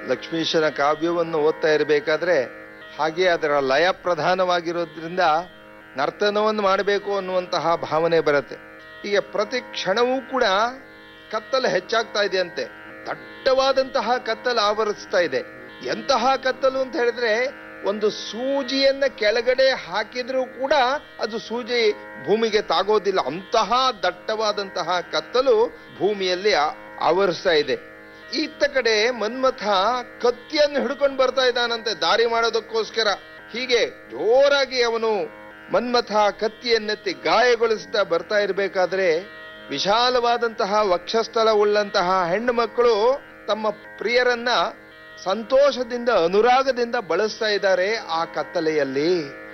ಲಕ್ಷ್ಮೀಶನ ಕಾವ್ಯವನ್ನು ಓದ್ತಾ ಇರಬೇಕಾದ್ರೆ ಹಾಗೆ ಅದರ ಲಯ ಪ್ರಧಾನವಾಗಿರೋದ್ರಿಂದ ನರ್ತನವನ್ನು ಮಾಡಬೇಕು ಅನ್ನುವಂತಹ ಭಾವನೆ ಬರುತ್ತೆ ಹೀಗೆ ಪ್ರತಿ ಕ್ಷಣವೂ ಕೂಡ ಕತ್ತಲು ಹೆಚ್ಚಾಗ್ತಾ ಇದೆ ಅಂತೆ ದಟ್ಟವಾದಂತಹ ಕತ್ತಲು ಆವರಿಸ್ತಾ ಇದೆ ಎಂತಹ ಕತ್ತಲು ಅಂತ ಹೇಳಿದ್ರೆ ಒಂದು ಸೂಜಿಯನ್ನ ಕೆಳಗಡೆ ಹಾಕಿದ್ರೂ ಕೂಡ ಅದು ಸೂಜಿ ಭೂಮಿಗೆ ತಾಗೋದಿಲ್ಲ ಅಂತಹ ದಟ್ಟವಾದಂತಹ ಕತ್ತಲು ಭೂಮಿಯಲ್ಲಿ ಆ- ಆವರಿಸ್ತಾ ಇದೆ ಈತ ಕಡೆ ಮನ್ಮಥ ಕತ್ತಿಯನ್ನು ಹಿಡ್ಕೊಂಡು ಬರ್ತಾ ಇದ್ದಾನಂತೆ ದಾರಿ ಮಾಡೋದಕ್ಕೋಸ್ಕರ ಹೀಗೆ ಜೋರಾಗಿ ಅವನು ಮನ್ಮಥ ಕತ್ತಿಯನ್ನೆತ್ತಿ ಗಾಯಗೊಳಿಸ್ತಾ ಬರ್ತಾ ಇರಬೇಕಾದ್ರೆ ವಿಶಾಲವಾದಂತಹ ವಕ್ಷಸ್ಥಳ ಉಳ್ಳಂತಹ ಹೆಣ್ಣು ಮಕ್ಕಳು ತಮ್ಮ ಪ್ರಿಯರನ್ನ ಸಂತೋಷದಿಂದ ಅನುರಾಗದಿಂದ ಬಳಸ್ತಾ ಇದ್ದಾರೆ ಆ ಕತ್ತಲೆಯಲ್ಲಿ